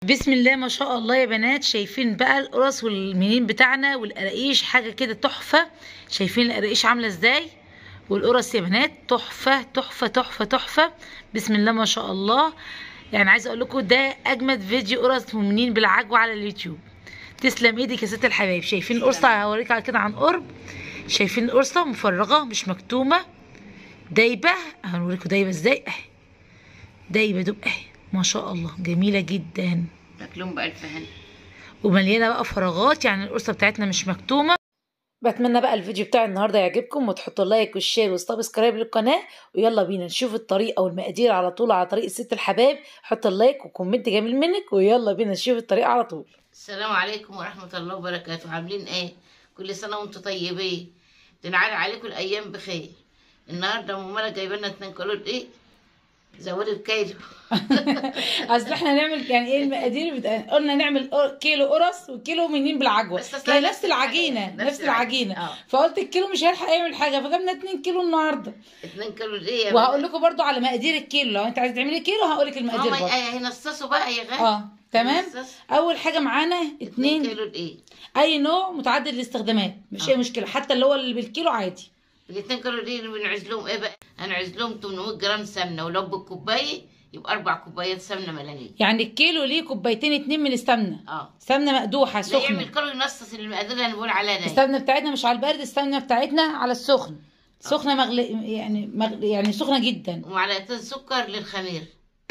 بسم الله ما شاء الله يا بنات شايفين بقى القرص والمنين بتاعنا والقراقيش حاجه كده تحفه شايفين القراقيش عامله ازاي والقرص يا بنات تحفه تحفه تحفه تحفه بسم الله ما شاء الله يعني عايزه اقول لكم ده اجمد فيديو قرص ومنين بالعجوه على اليوتيوب تسلم ايدك يا ست الحبايب شايفين القرصه هوريك على كده عن قرب شايفين القرصه مفرغه مش مكتومه دايبه هنوريكم دايبه ازاي اهي دايبه دوب اهي ما شاء الله جميله جدا تاكلهم بألف هنا ومليانه بقى فراغات يعني القرصه بتاعتنا مش مكتومه بتمنى بقى الفيديو بتاع النهارده يعجبكم وتحطوا لايك والشير والسبسكرايب للقناه ويلا بينا نشوف الطريقه والمقادير على طول على طريقه ست الحباب حط اللايك وكومنت جميل منك ويلا بينا نشوف الطريقه على طول السلام عليكم ورحمة الله وبركاته عاملين ايه كل سنة وانتم طيبين تنعاد عليكم الأيام بخير النهاردة أم مالا جايبه لنا اتنين كيلو دقيق زودوا الكيلو اصل احنا نعمل يعني ايه المقادير بت... قلنا نعمل قر- كيلو قرص وكيلو منين بالعجوه بس أصل هي نفس نفس العجينه العجينة، نفس نفس العجينه العجينة. آه. فقلت الكيلو مش هيلحق يعمل حاجه فجبنا 2 كيلو النهارده اتنين كيلو دقيق يا وهقول لكم برضو على مقادير الكيلو لو انت عايز تعملي كيلو هقول لك ماما المقادير برضو ايه هينصصوا بقى يا غالي اه تمام هينصصوا. اول حاجه معانا اتنين اتنين كيلو دقيق اي نوع متعدد الاستخدامات مش آه. اي مشكله حتى اللي هو اللي بالكيلو عادي الاتنين كيلو دقيق اللي بنعزلهم ايه بقى هنعزلهم 800 جرام سمنة ولو بالكوباية يبقى أربع كوبايات سمنة ملانية يعني الكيلو ليه كوبايتين اتنين من السمنه اه سمنه مقدوحه ده يعمل سخنه كيلو ينصص المقادير اللي انا بقول عليها ده السمنه بتاعتنا مش على البارد السمنه بتاعتنا على السخن سخنه مغلي يعني مغ... يعني سخنه جدا ومعلقتين سكر للخمير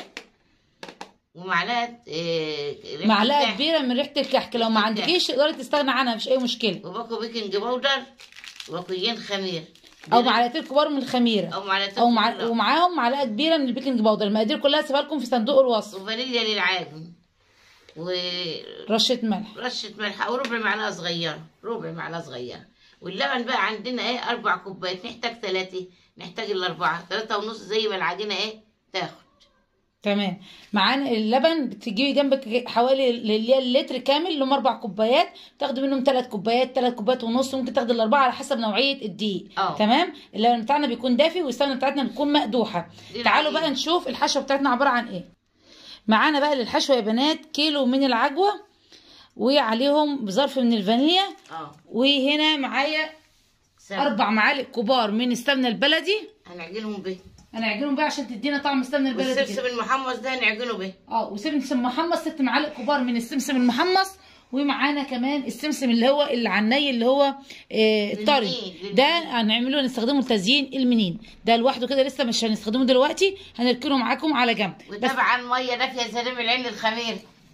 ومعلقه إيه ريحة معلقه الكحك. كبيره من ريحه الكحك لو ما ريحة عندكيش تقدري تستغنى عنها مفيش اي مشكله وباكو بيكنج باودر وباكوين خمير او دي- معلقتين كبار من الخميره او معلقتين او مع... سكر. ومعاهم معلقه كبيره من البيكنج باودر المقادير كلها سيبها لكم في صندوق الوصف وفانيليا للعجن ورشه رشه ملح ملح او ربع معلقه صغيره ربع معلقه صغيره واللبن بقى عندنا ايه اربع كوبايات نحتاج ثلاثه نحتاج الاربعه ثلاثه ونص زي ما العجينه ايه تاخد تمام معانا اللبن بتجيبي جنبك حوالي اللي هي اللتر كامل اللي هم اربع كوبايات تاخدي منهم ثلاث كوبايات ثلاث كوبايات ونص ممكن تاخدي الاربعه على حسب نوعيه الدقيق اه. تمام اللبن بتاعنا بيكون دافي والسمنه بتاعتنا بتكون مقدوحه دي تعالوا العجينة. بقى نشوف الحشوه بتاعتنا عباره عن ايه معانا بقى للحشوه يا بنات كيلو من العجوه وعليهم بظرف من الفانيليا اه وهنا معايا سمنة. اربع معالق كبار من السمنه البلدي هنعجنهم به انا هعجنهم بقى عشان تدينا طعم السمنه البلدي كده. والسمسم المحمص ده هنعجنه به اه وسمسم محمص ست معالق كبار من السمسم المحمص ومعانا كمان السمسم اللي هو اللي على الني اللي هو آه الطري للمنين، ده هنعمله نستخدمه لتزيين المنين ده لوحده كده لسه مش هنستخدمه دلوقتي هنركنه معاكم على جنب بس وطبعا ميه دافيه سلام العين الخمير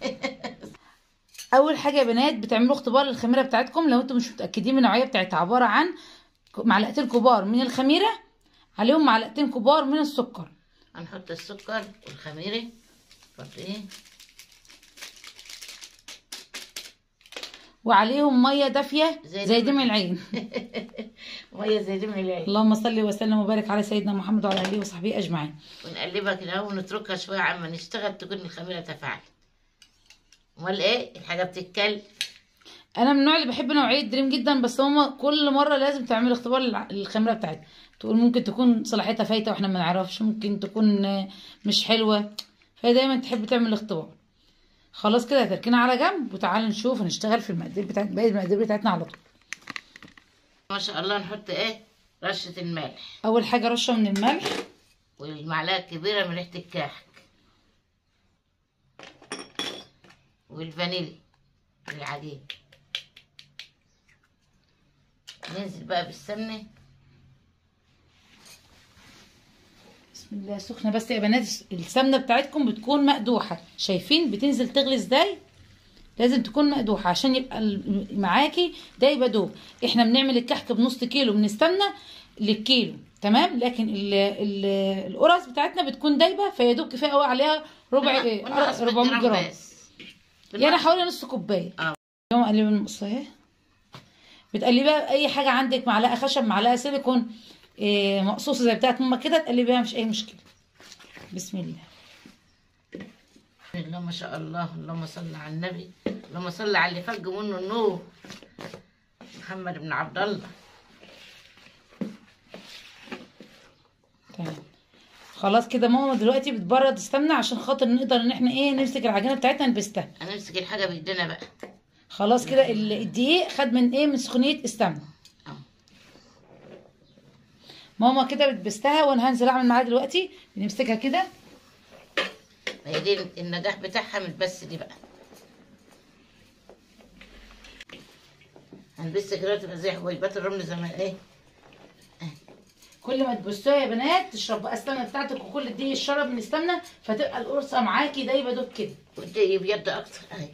اول حاجه يا بنات بتعملوا اختبار للخميره بتاعتكم لو انتم مش متاكدين من النوعيه بتاعتها عباره عن معلقتين كبار من الخميره عليهم معلقتين كبار من السكر هنحط السكر والخميره نحط ايه وعليهم ميه دافيه زي زي دمع دمع العين ميه زي دمع العين اللهم صل وسلم وبارك على سيدنا محمد وعلى اله وصحبه اجمعين ونقلبها كده اهو ونتركها شويه عما نشتغل تكون الخميره تفاعلت امال ايه الحاجه بتتكل انا من النوع اللي بحب نوعيه دريم جدا بس هما كل مره لازم تعملي اختبار للع- للخميره بتاعتها تقول ممكن تكون صلاحيتها فايته واحنا ما نعرفش ممكن تكون آه، مش حلوه فهي دايما تحب تعمل الاختبار خلاص كده هتركنها على جنب وتعالى نشوف نشتغل في المقادير بتاعت باقي المقادير بتاعتنا على طول ما شاء الله نحط ايه رشه الملح اول حاجه رشه من الملح والمعلقه الكبيره من ريحه الكحك والفانيليا العجين ننزل بقى بالسمنه بسم الله سخنه بس يا بنات السمنه بتاعتكم بتكون مقدوحه شايفين بتنزل تغلي ازاي لازم تكون مقدوحه عشان يبقى ال- معاكي ده يبقى دوب احنا بنعمل الكحك بنص كيلو من السمنه للكيلو تمام لكن ال ال القرص بتاعتنا بتكون دايبه فيا دوب كفايه قوي عليها ربع إيه، ونقص 400 جرام بس يعني حوالي نص كوبايه اه. يوم اقلبي النص اهي بتقلبيها باي حاجه عندك معلقه خشب معلقه سيليكون إيه مقصوصه زي بتاعت ماما كده تقلبيها مش اي مشكله بسم الله الله ما شاء الله اللهم صل على النبي اللهم صل على اللي فج منه النور محمد بن عبد الله تمام خلاص كده ماما دلوقتي بتبرد السمنه عشان خاطر نقدر ان احنا ايه نمسك العجينه بتاعتنا نلبسها هنمسك الحاجه بايدينا بقى خلاص كده ال- الدقيق خد من ايه من سخونيه السمنه اه ماما كده بتبستها وانا هنزل اعمل معاها دلوقتي بنمسكها كده ما هي دي النجاح بتاعها من بس دي بقى هنبس كده تبقى زي حبيبات الرمل زي ما ايه كل ما تبصوها يا بنات تشرب بقى السمنه بتاعتك وكل الدقيق يشرب من السمنه فتبقى القرصه معاكي دايبه دوب كده ودي يبيض اكتر اهي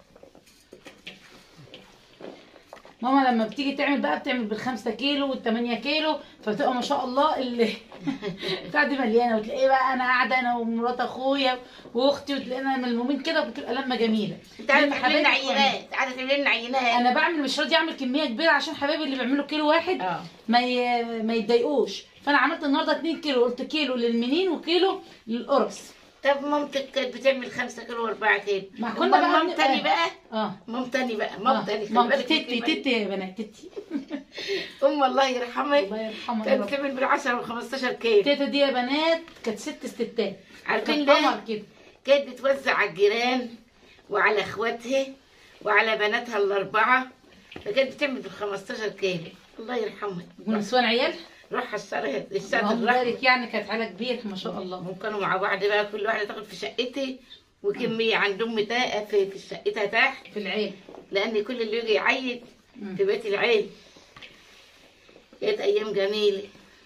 ماما لما بتيجي تعمل بقى بتعمل بالخمسة كيلو والتمانية كيلو فبتبقى ما شاء الله اللي بتاع دي مليانه وتلاقيه بقى انا قاعده انا ومرات اخويا واختي وتلاقينا ملمومين كده وبتبقى لمه جميله انت عارف لما تعمل لنا حبايبك يعملوا. عينات عارف تعمل لنا عينات انا بعمل مش راضيه اعمل كميه كبيره عشان حبايبي اللي بيعملوا كيلو واحد اه ما ي... ما يتضايقوش فانا عملت النهارده 2 كيلو قلت كيلو للمنين وكيلو للقرص طب مامتك كانت بتعمل خمسة كيلو واربعة كيلو ما كنا بقى مام بنبقى- تاني بقى اه مام تاني بقى آه. مام تاني خلي مام بالك تتي الكلمة دي. تتي يا بنات تتي ام الله يرحمها الله يرحمها يا كانت رب بتعمل بال 10 و 15 كيلو تيتا دي يا بنات كانت ست ستات عارفين كانت ليه؟ قمر كده كانت بتوزع على الجيران وعلى اخواتها وعلى بناتها الاربعه فكانت بتعمل بال 15 كيلو الله يرحمها ونسوان عيال روح السنه السنه اللهم الرحمه بارك يعني كانت عيله كبيره ما شاء الله هم كانوا مع بعض بقى كل واحده تاخد في شقتي وكميه عند امي تا- في في شقتها تحت في العيل لان كل اللي يجي يعيد مم. في بيت العيل كانت ايام جميله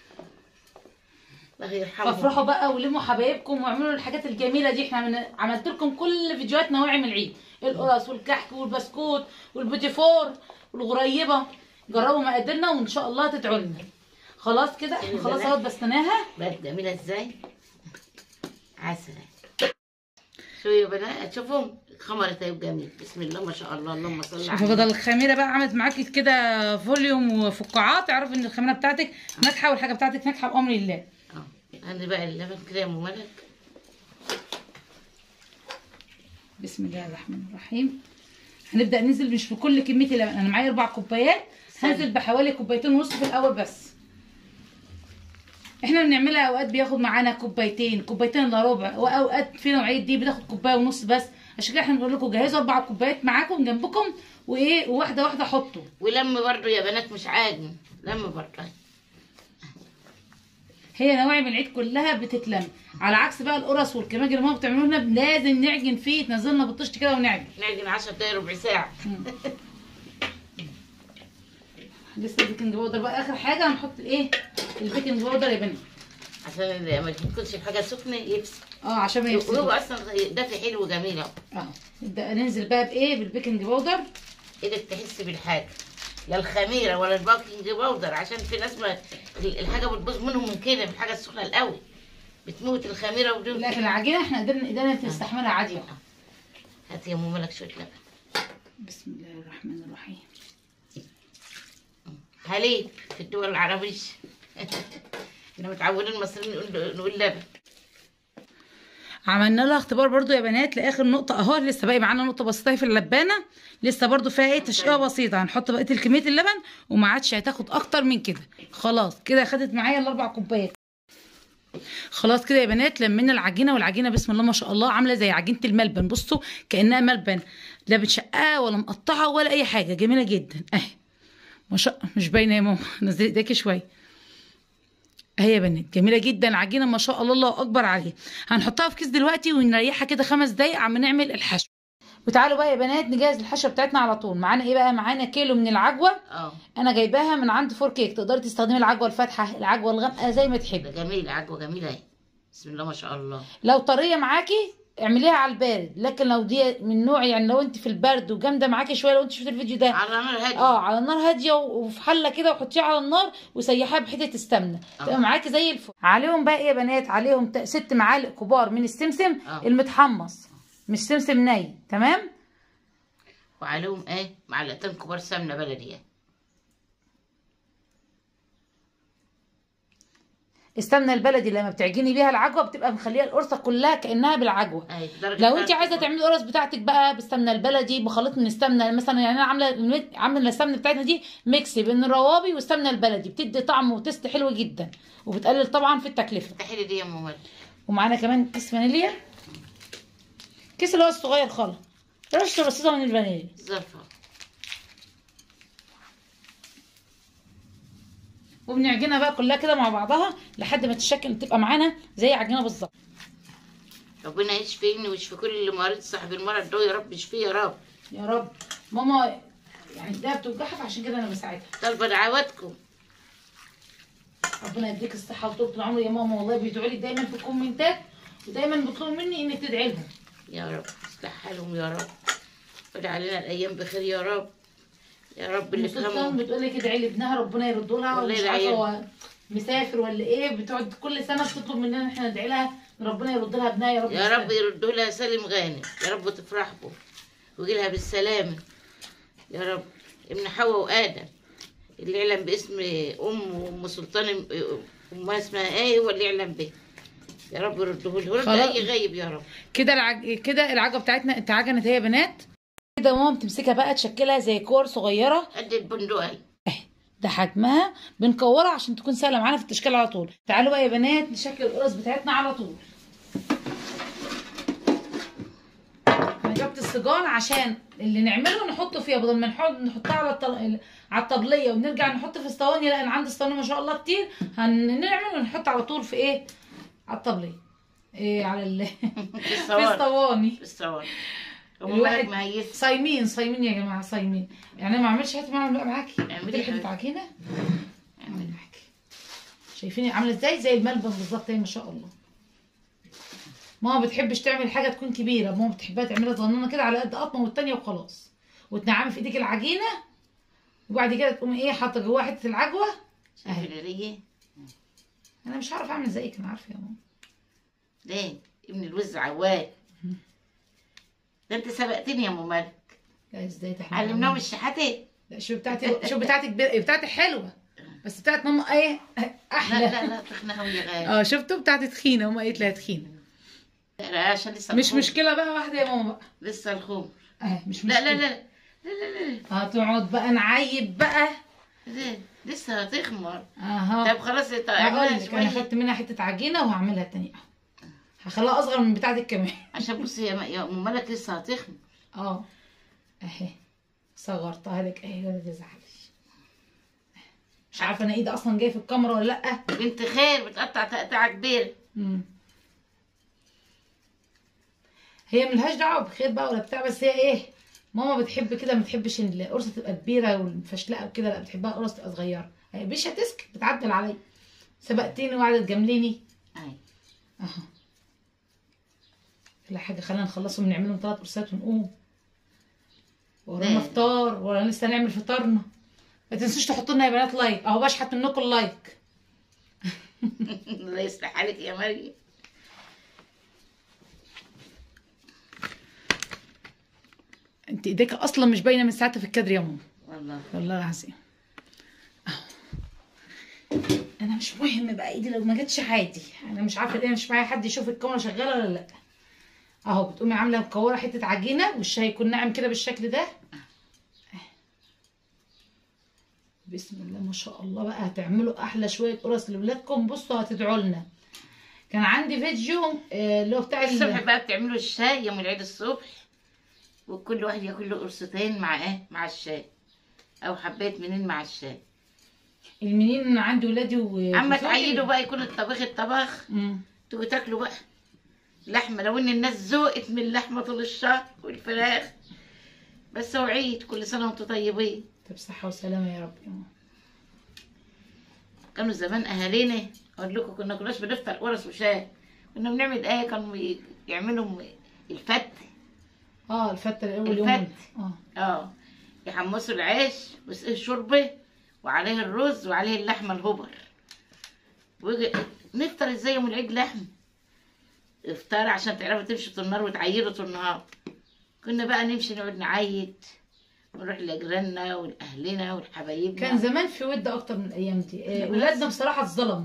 الله يرحمها فافرحوا بقى ولموا حبايبكم واعملوا الحاجات الجميله دي احنا من... عملت لكم كل فيديوهات نواعم العيد القرص والكحك والبسكوت والبوتي فور والغريبه جربوا مقاديرنا وان شاء الله تدعوا لنا خلاص كده احنا إيه خلاص بنات؟ اهوت بستناها بقت جميلة ازاي عسل شو يا بنات شوفوا خمرت اهي جميل بسم الله ما شاء الله اللهم صل على شوفوا بدل الخميره بقى عملت معاكي كده فوليوم وفقاعات اعرفي ان الخميره بتاعتك ناجحه والحاجه بتاعتك ناجحه بامر الله اه عندي بقى اللبن كده يا ام ملك بسم الله الرحمن الرحيم هنبدا ننزل مش في كل كميه اللبن انا معايا اربع كوبايات هنزل بحوالي كوبايتين ونص في الاول بس احنا بنعملها اوقات بياخد معانا كوبايتين كوبايتين الا ربع واوقات في نوعيه دي بتاخد كوبايه ونص بس عشان كده احنا بنقول لكم جهزوا اربع كوبايات معاكم جنبكم وايه وواحده واحده حطوا ولم برضو يا بنات مش عاجن لم برضو هي نواعم العيد كلها بتتلم على عكس بقى القرص والكماج اللي ماما بتعملوه لنا لازم نعجن فيه تنزلنا بالطشت كده ونعجن نعجن 10 دقايق ربع ساعة لسه البيكنج باودر بقى اخر حاجه هنحط الايه البيكنج باودر يا بنات عشان ما تكونش الحاجة سخنة يفسد اه عشان ما وهو يفسدوش اصلا دافي حلو وجميل اهو اه نبدا ننزل بقى بايه بالبيكنج باودر ايدك تحس بالحاجة لا الخميرة ولا الباكنج باودر عشان في ناس ما الحاجة بتبوظ منهم من كده من الحاجة السخنة القوي بتموت الخميرة ودول لكن العجينه احنا قدرنا ايدينا تستحملها عادي اهو هات يا ام ملك شوية لبن بسم الله الرحمن الرحيم حليب في الدول العربية احنا متعودين المصريين نقول نقول لبن عملنا لها اختبار برضو يا بنات لاخر نقطه اهو لسه باقي معانا نقطه بسيطه في اللبانه لسه برضو فيها ايه تشقيقه بسيطه هنحط بقيه كميه اللبن وما عادش هتاخد اكتر من كده خلاص كده خدت معايا الاربع كوبايات خلاص كده يا بنات لمينا العجينه والعجينه بسم الله ما شاء الله عامله زي عجينه الملبن بصوا كانها ملبن لا بتشققه ولا مقطعه ولا اي حاجه جميله جدا اهي ما شاء مش باينه يا ماما نزلي ايديكي شويه اهي يا بنات جميله جدا العجينه ما شاء الله الله اكبر عليها هنحطها في كيس دلوقتي ونريحها كده خمس دقايق عم نعمل الحشو وتعالوا بقى يا بنات نجهز الحشوه بتاعتنا على طول معانا ايه بقى معانا كيلو من العجوه اه انا جايباها من عند فور كيك تقدري تستخدمي العجوه الفاتحه العجوه الغامقه زي ما تحبي ده جميل عجوه جميله اهي بسم الله ما شاء الله لو طريه معاكي اعمليها على البارد لكن لو دي من نوع يعني لو انت في البرد وجامده معاكي شويه لو انت شفت الفيديو ده على نار هادي اه على النار هاديه و- وفي حله كده وحطيها على النار وسيحيها بحته السمنه آه. تبقى معاكي زي الفل عليهم بقى ايه يا بنات عليهم ت- ست معالق كبار من السمسم آه. المتحمص مش سمسم ني تمام وعليهم ايه معلقتين كبار سمنه بلدي السمنه البلدي لما بتعجني بيها العجوه بتبقى مخليه القرصه كلها كانها بالعجوه اهي درجة لو انت حرارة عايزه تعملي القرص بتاعتك بقى بالسمنه البلدي بخليط من السمنه مثلا يعني انا عامله المت- عامله السمنه بتاعتنا دي ميكس بين الروابي والسمنه البلدي بتدي طعم وتست حلو جدا وبتقلل طبعا في التكلفه افتحي دي يا ام ولد ومعانا كمان كيس فانيليا كيس اللي هو الصغير خالص رشه بسيطه من الفانيليا ظرفة وبنعجنها بقى كلها كده مع بعضها لحد ما تتشكل تبقى معانا زي عجينه بالظبط ربنا يشفيني ويشفي كل اللي مريض صاحب المرض ده يا رب يشفيه يا رب يا رب ماما يعني ده بتوجعها فعشان كده انا بساعدها طالبة دعواتكم ربنا يديك الصحه وطول العمر يا ماما والله بيدعوا لي دايما في الكومنتات ودايما بيطلبوا مني انك تدعي لهم يا رب اصلح حالهم يا رب واجعل لنا الايام بخير يا رب يا رب اللي سلطان فهموا بتقول لك ادعي لابنها ربنا يرده لها والله ومش يدعي عارفه لها. هو مسافر ولا ايه بتقعد كل سنه بتطلب مننا ان احنا ندعي لها إن ربنا يرد لها ابنها يا رب يا رب يردوا لها سالم غانم يا رب تفرح به ويجي لها بالسلامة يا رب ابن حواء وآدم اللي يعلم باسم أم وأم سلطان أمها اسمها إيه هو اللي يعلم به يا رب يرده له ورد خلاص. أي غايب يا رب كده العج... كده العجوه بتاعتنا اتعجنت هي يا بنات كده ماما بتمسكها بقى تشكلها زي كور صغيره قد البندقية اهي ده حجمها بنكورها عشان تكون سهله معانا في التشكيل على طول تعالوا بقى يا بنات نشكل القرص بتاعتنا على طول انا جبت السجان عشان اللي نعمله نحطه فيها بدل ما نحط نحطها على الطل... على الطبليه ونرجع نحط في الصواني لا انا عندي الصواني ما شاء الله كتير هنعمل ونحط على طول في ايه على الطبليه ايه على ال... في في الصواني الصواني في الصواني أم الواحد- مالك مهيس صايمين صايمين يا جماعه صايمين يعني انا ما اعملش هاتي معاهم بقى معاكي اعملي اعملي يا حته حبيبتي. عجينه اعملي معاكي شايفيني عامله ازاي زي الملبن بالظبط اهي ما شاء الله ماما ما بتحبش تعمل حاجه تكون كبيره ماما بتحبها تعملها صغننه كده على قد قطمه والتانيه وخلاص وتنعمي في ايديك العجينه وبعد كده تقومي ايه حاطه جواها حته العجوه اهي شايفة انا مش هعرف اعمل زيك انا عارفه يا ماما ليه ابن الوز عواد ده انت سبقتني يا ام مالك لا ازاي ده احنا علمناهم الشحاتين لا شوف بتاعتي شوف بتاعتك ب... بتاعتي حلوه بس بتاعت ماما ايه لا احلى لا لا تخنهم يا غالي اه شفتوا بتاعتي تخينه ماما قالت لها تخينه لا عشان لسه مش الخمر. مشكله بقى واحده يا ماما بقى لسه الخمر اه مش مشكله لا لا لا لا لا لا هتقعد بقى نعيب بقى لا لسه هتخمر اها طب خلاص هقول تعملها لك انا شويه خدت منها حته عجينه وهعملها تانية هخليها اصغر من بتاعتك كمان عشان بصي يا يا ام مالك لسه هتخمر اه اهي صغرتها لك اهي ولا تزعلش مش عارفه انا ايدي اصلا جايه في الكاميرا ولا لا بنت خير بتقطع تقطيعه كبيره مم. هي ملهاش دعوه بخير بقى ولا بتاع بس هي ايه ماما بتحب كده ما بتحبش إن القرصه تبقى كبيره والمفشلقه وكده لا بتحبها القرص تبقى صغيره هي مش هتسكت بتعدل عليا سبقتيني وقاعده تجامليني اي اها لا حاجه خلينا نخلصهم نعملهم ثلاث قرصات ونقوم ورانا مم. فطار ورانا لسه نعمل فطارنا ما تنسوش تحطوا لنا يا بنات لايك اهو بشحت منكم اللايك الله يصلح حالك يا مريم انت ايديك اصلا مش باينه من ساعتها في الكادر يا ماما والله والله العظيم اهو انا مش مهم بقى ايدي لو ما جاتش عادي انا مش عارفه ليه مش معايا حد يشوف الكاميرا شغاله ولا لا اهو بتقومي عامله مكوره حته عجينه والشاي يكون ناعم كده بالشكل ده بسم الله ما شاء الله بقى هتعملوا احلى شويه قرص لاولادكم بصوا هتدعوا لنا كان عندي فيديو آه، اللي هو بتاع ال- الصبح بقى بتعملوا الشاي يوم العيد الصبح وكل واحد ياكل له قرصتين مع ايه مع الشاي او حبايه منين مع الشاي المنين عندي ولادي و اما وزوجي. تعيدوا بقى يكون الطبيخ الطبخ مم. تبقوا تاكلوا بقى لحمه لو ان الناس ذوقت من اللحمه طول الشهر والفراخ بس هو عيد كل سنه وانتم طيبين طب صحه وسلامه يا رب يا ماما كانوا زمان اهالينا اقول لكم كنا كناش بنفطر قرص وشاي كنا بنعمل ايه كانوا ي- يعملوا الفت اه الفتة الاول يوم الفت. اه اه يحمصوا العيش ويسقوا الشوربه وعليه الرز وعليه اللحمه الهبر ويجي نفطر ازاي يوم العيد لحم افطار عشان تعرفوا تمشوا طول النهار وتعيدوا طول النهار كنا بقى نمشي نقعد نعيد ونروح لجيراننا ولاهلنا ولحبايبنا كان زمان في ود اكتر من الايام دي آه، ولادنا بصراحه اتظلموا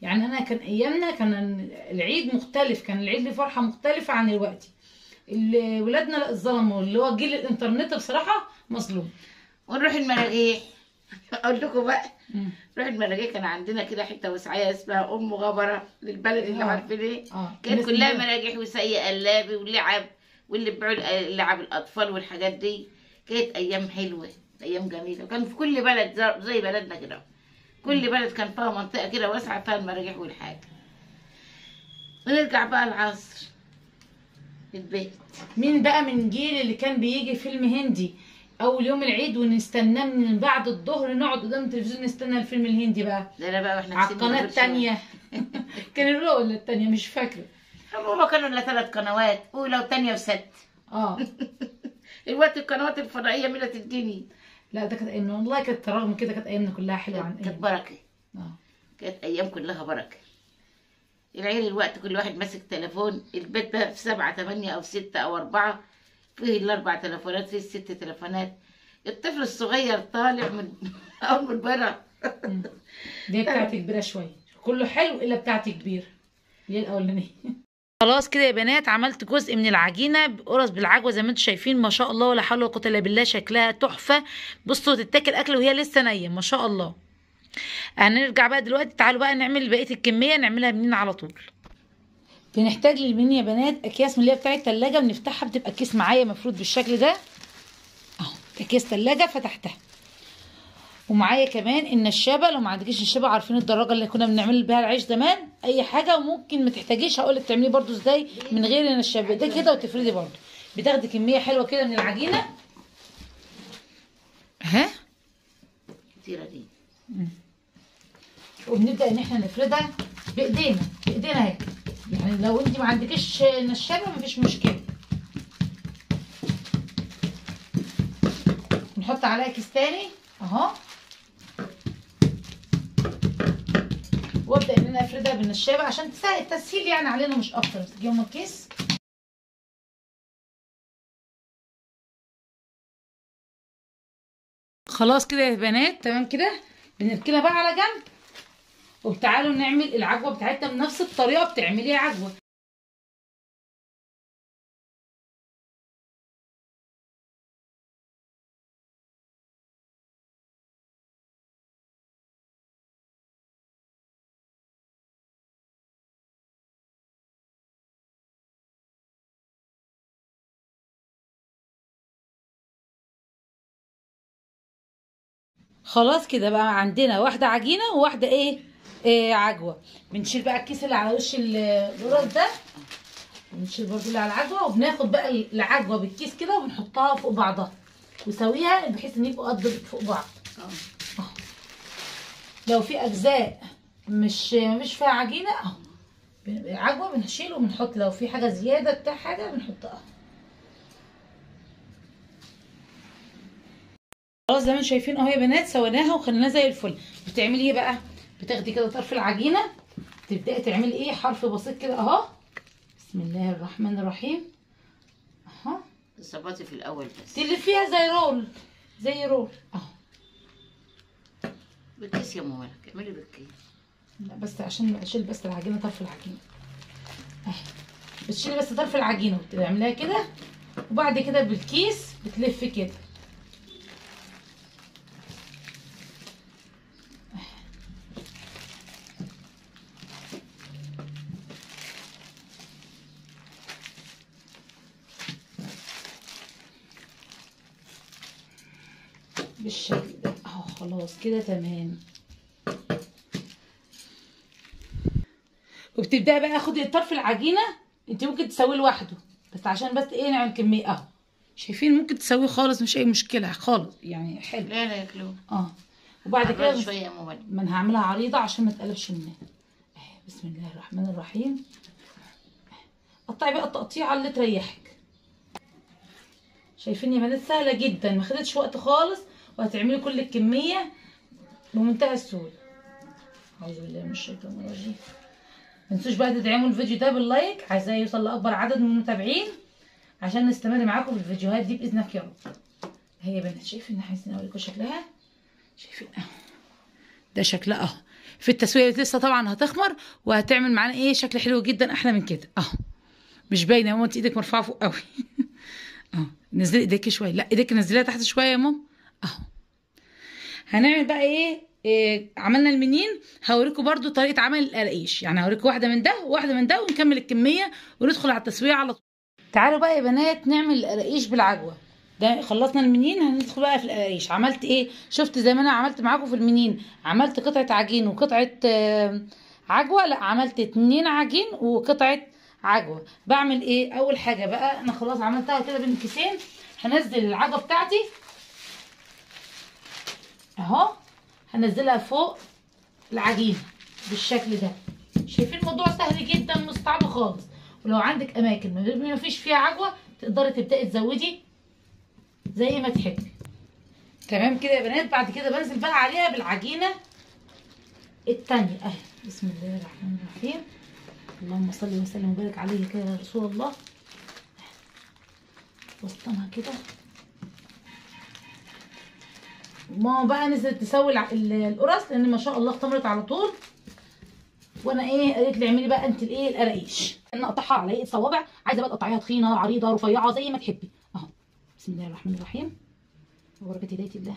يعني انا كان ايامنا كان العيد مختلف كان العيد له فرحه مختلفه عن دلوقتي ال- ولادنا لا اتظلموا اللي هو جيل الانترنت بصراحه مظلوم ونروح المراجيح اقول لكم بقى نروح المراجيح كان عندنا كده حته وسعيه اسمها ام غبره للبلد اللي آه. عارفين ايه اه كانت الناس كلها اللي- مراجيح وسي قلابي ولعب واللي بيبيعوا ال- لعب الاطفال والحاجات دي كانت ايام حلوه ايام جميله وكان في كل بلد زي- زي بلدنا كده كل بلد كان فيها منطقه كده واسعه فيها المراجيح والحاجه ونرجع بقى العصر البيت مين بقى من جيل اللي كان بيجي فيلم هندي اول يوم العيد ونستناه من بعد الظهر نقعد قدام التلفزيون نستنى الفيلم الهندي بقى ده انا بقى واحنا على في سن القناه كبير التانية كان الاولى ولا التانية مش فاكره شوية. هما كانوا لنا ثلاث قنوات اولى وثانيه وست اه الوقت القنوات الفضائيه ملت الدنيا لا ده كانت ايامنا والله كانت رغم كده كانت ايامنا كلها حلوه عن كانت ايام بركه اه كانت ايام كلها بركه العيال الوقت كل واحد ماسك تليفون البيت بقى في سبعة تمانية أو ستة أو أربعة فيه الأربع تليفونات فيه الست تليفونات الطفل الصغير طالع من أول من برا مم. دي بتاعتي كبيره شويه كله حلو الا بتاعتي كبير اللي هي الاولانيه خلاص كده يا بنات عملت جزء من العجينه بقرص بالعجوه زي ما انتم شايفين ما شاء الله ولا حول ولا قوه الا بالله شكلها تحفه بصوا تتاكل اكل وهي لسه نيه ما شاء الله هنرجع بقى دلوقتي تعالوا بقى نعمل بقيه الكميه نعملها منين على طول بنحتاج للمين يا بنات اكياس من اللي هي بتاعه التلاجة بنفتحها بتبقى كيس معايا مفروض بالشكل ده اهو اكياس تلاجة فتحتها ومعايا كمان النشابه لو ما عندكيش نشابه عارفين الدراجه اللي كنا بنعمل بيها العيش زمان اي حاجه وممكن ما تحتاجيش هقول لك تعمليه برده ازاي من غير النشابه ده كده وتفردي برده بتاخدي كميه حلوه كده من العجينه ها كتيرة دي وبنبدا ان احنا نفردها بايدينا بايدينا اهي يعني لو انت ما عندكيش نشابه مفيش مشكله نحط عليها كيس تاني اهو وابدا ان انا افردها بالنشابه عشان تسهل التسهيل يعني علينا مش اكتر تجيهم الكيس خلاص كده يا بنات تمام كده بنركنها بقى على جنب وتعالوا نعمل العجوه بتاعتنا بنفس الطريقه بتعملي عجوه خلاص كده بقى عندنا واحده عجينه وواحده ايه, إيه عجوه بنشيل بقى الكيس اللي على وش ال- القرص ده بنشيل برضو اللي على العجوه وبناخد بقى العجوه بالكيس كده وبنحطها فوق بعضها وسويها بحيث ان يبقوا قد فوق بعض اه لو في اجزاء مش مش فيها عجينه اهو بن- عجوه بنشيل وبنحط لو في حاجه زياده بتاع حاجه بنحطها خلاص زي ما انتم شايفين اهو يا بنات سويناها وخليناها زي الفل بتعملي ايه بقى بتاخدي كده طرف العجينه تبداي تعملي ايه حرف بسيط كده اهو بسم الله الرحمن الرحيم اهو ظبطي في الأول بس تلفيها زي رول زي رول اهو بالكيس يا مالك اعملي بالكيس لا بس عشان اشيل بس العجينه طرف العجينه اهي بتشيلي بس طرف العجينه وتعمليها كده وبعد كده بالكيس بتلفي كده بالشكل ده اهو خلاص كده تمام وبتبداي بقى اخد طرف العجينه انت ممكن تسويه لوحده بس عشان بس ايه نعمل كميه اهو شايفين ممكن تسويه خالص مش اي مشكله خالص يعني حلو لا لا ياكلوه اه وبعد كده عبال شوية يا مالك ما انا هعملها عريضه عشان ما تقلبش منها اهي بسم الله الرحمن الرحيم قطعي بقى التقطيعه اللي تريحك شايفين يا بنات سهله جدا ما خدتش وقت خالص وهتعملي كل الكميه بمنتهى السهوله اعوذ بالله من الشيطان الرجيم ما تنسوش بقى تدعموا الفيديو ده باللايك عايزاه يوصل لاكبر عدد من المتابعين عشان نستمر معاكم في الفيديوهات دي باذنك يا رب هي يا بنات شايفين عايزين اوريكم شكلها شايفين اهو ده شكلها اهو في التسويه لسه طبعا هتخمر وهتعمل معانا ايه شكل حلو جدا احلى من كده اهو مش باينه يا ماما انت ايدك مرفوعه فوق قوي اهو نزلي ايديك شويه لا ايديك نزليها تحت شويه يا ماما اهو هنعمل بقى ايه, إيه عملنا المنين هوريكم برضو طريقه عمل القراقيش يعني هوريكم واحده من ده وواحده من ده ونكمل الكميه وندخل على التسويه على طول تعالوا بقى يا بنات نعمل القراقيش بالعجوه ده خلصنا المنين هندخل بقى في القراقيش عملت ايه شفت زي ما انا عملت معاكم في المنين عملت قطعه عجين وقطعه آه عجوه لا عملت اتنين عجين وقطعه عجوه بعمل ايه اول حاجه بقى انا خلاص عملتها كده بين كيسين هنزل العجوه بتاعتي اهو هنزلها فوق العجينه بالشكل ده شايفين الموضوع سهل جدا مش صعب خالص ولو عندك اماكن ما فيش فيها عجوه تقدري تبداي تزودي زي ما تحبي تمام كده يا بنات بعد كده بنزل بقى عليها بالعجينه التانية اهي بسم الله الرحمن الرحيم اللهم صل وسلم وبارك عليه كده يا رسول الله وسطنها كده ماما بقى نزلت تسوي القرص لان ما شاء الله اختمرت على طول وانا ايه قالت لي اعملي بقى انت الايه القراقيش انا اقطعها على ايه صوابع عايزه بقى تقطعيها تخينه عريضه رفيعه زي ما تحبي اهو بسم الله الرحمن الرحيم وبركه هدايه الله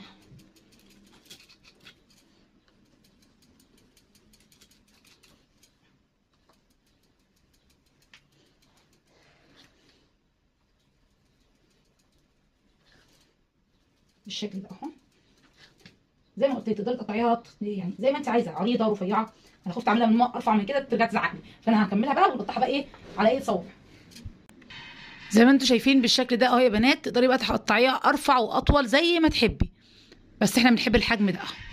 بالشكل ده اهو زي ما قلت لك تقدري تقطعيها يعني زي ما انت عايزه عريضه رفيعه انا خفت اعملها من ارفع من كده ترجع تزعقني فانا هكملها بقى ونقطعها بقى ايه على ايه صوابع زي ما انتم شايفين بالشكل ده اهو يا بنات تقدري بقى تقطعيها ارفع واطول زي ما تحبي بس احنا بنحب الحجم ده اهو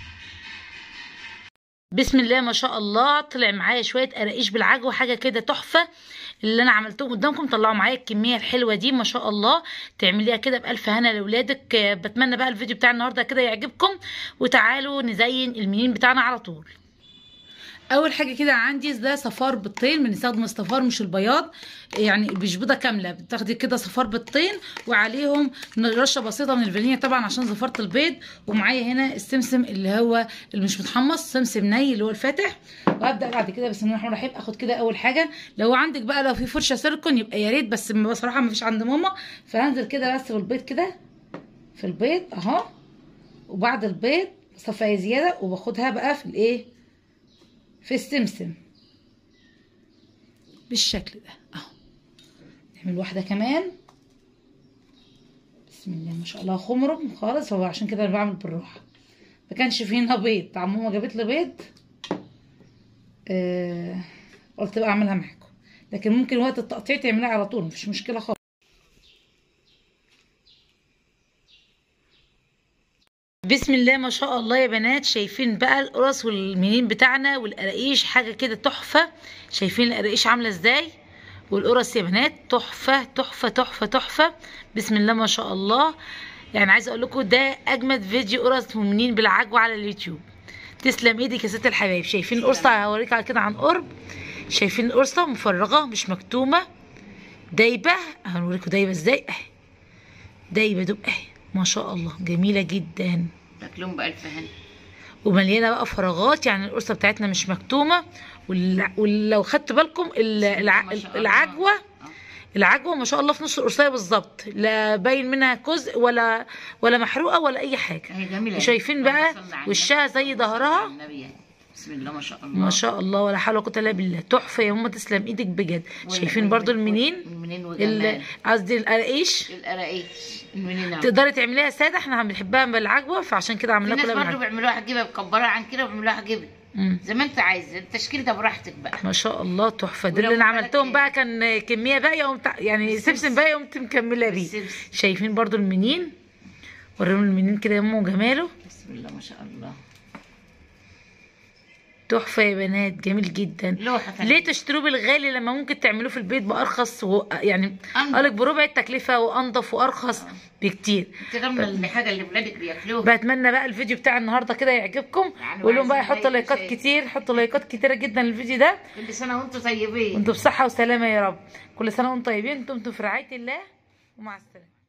بسم الله ما شاء الله طلع معايا شويه قراقيش بالعجوه حاجه كده تحفه اللي انا عملتهم قدامكم طلعوا معايا الكميه الحلوه دي ما شاء الله تعمليها كده بالف هنا لاولادك بتمنى بقى الفيديو بتاع النهارده كده يعجبكم وتعالوا نزين المنين بتاعنا على طول اول حاجه كده عندي ده صفار بالطين بنستخدم الصفار مش البياض يعني مش بيضه كامله بتاخدي كده صفار بالطين وعليهم رشه بسيطه من الفانيليا طبعا عشان زفاره البيض ومعايا هنا السمسم اللي هو اللي مش متحمص سمسم ني اللي هو الفاتح وابدا بعد كده بسم الله الرحمن الرحيم اخد كده اول حاجه لو عندك بقى لو في فرشه سيليكون يبقى يا ريت بس بصراحه ما فيش عند ماما فهنزل كده بس في البيض كده في البيض اهو وبعد البيض صفايه زياده وباخدها بقى في الايه في السمسم بالشكل ده اهو نعمل واحده كمان بسم الله ما شاء الله خمرم خالص هو عشان كده انا بعمل بالراحه ما كانش فينا بيض ماما جابت لي بيض آه قلت بقى اعملها معاكم لكن ممكن وقت التقطيع تعملها على طول مفيش مشكله خالص بسم الله ما شاء الله يا بنات شايفين بقى القرص والمنين بتاعنا والقراقيش حاجه كده تحفه شايفين القراقيش عامله ازاي والقرص يا بنات تحفه تحفه تحفه تحفه بسم الله ما شاء الله يعني عايزه اقول لكم ده اجمد فيديو قرص ومنين بالعجوه على اليوتيوب تسلم ايدك يا ست الحبايب شايفين القرصه هوريك على كده عن قرب شايفين القرصه مفرغه مش مكتومه دايبه هنوريكم دايبه ازاي اهي دايبه دوب اهي ما شاء الله جميله جدا تاكلهم بألف هنا ومليانه بقى فراغات يعني القرصه بتاعتنا مش مكتومه وال- ولو خدت بالكم ال- الع- ما شاء الله. العجوه آه. العجوه ما شاء الله في نص القرصيه بالظبط لا باين منها جزء ولا ولا محروقه ولا اي حاجه هي جميله وشايفين بقى اللهم صل على وشها النبي. زي اللهم صل ظهرها. على النبي. بسم الله ما شاء الله ما شاء الله ولا حول ولا قوه الا بالله تحفه يا ماما تسلم ايدك بجد وال- شايفين وال- برضو وال- المنين المنين ال- وجمال قصدي القراقيش القراقيش المنين أهو. تقدري تعمليها ساده احنا بنحبها بالعجوه فعشان كده في عملناها ناس كلها برضه بالعجوه بيعملوها حجيبه مكبرها عن كده وبيعملوها حجيبه مم. زي ما انت عايز التشكيل ده براحتك بقى ما شاء الله تحفه ده ولو اللي انا بالك عملتهم إيه؟ بقى كان كميه باقيه قمت يعني بالسمسم. سمسم باقي قمت مكمله بيه بالسمسم. شايفين برضو المنين وريهم المنين كده يا ماما وجماله بسم الله ما شاء الله تحفه يا بنات جميل جدا لوحه ثانية. ليه تشتروه بالغالي لما ممكن تعملوه في البيت بارخص و... يعني أنضف. قالك بربع التكلفه وانضف وارخص بكتير انت ضامنه الحاجه اللي ولادك بياكلوها بتمنى بقى الفيديو بتاع النهارده كده يعجبكم يعني وقول لهم بقى وعايزين يحطوا لايك لايكات وشير. كتير حطوا لايكات كتيره جدا للفيديو ده كل سنه وانتم طيبين وانتم بصحه وسلامه يا رب كل سنه وانتم طيبين انتم في رعايه الله ومع السلامه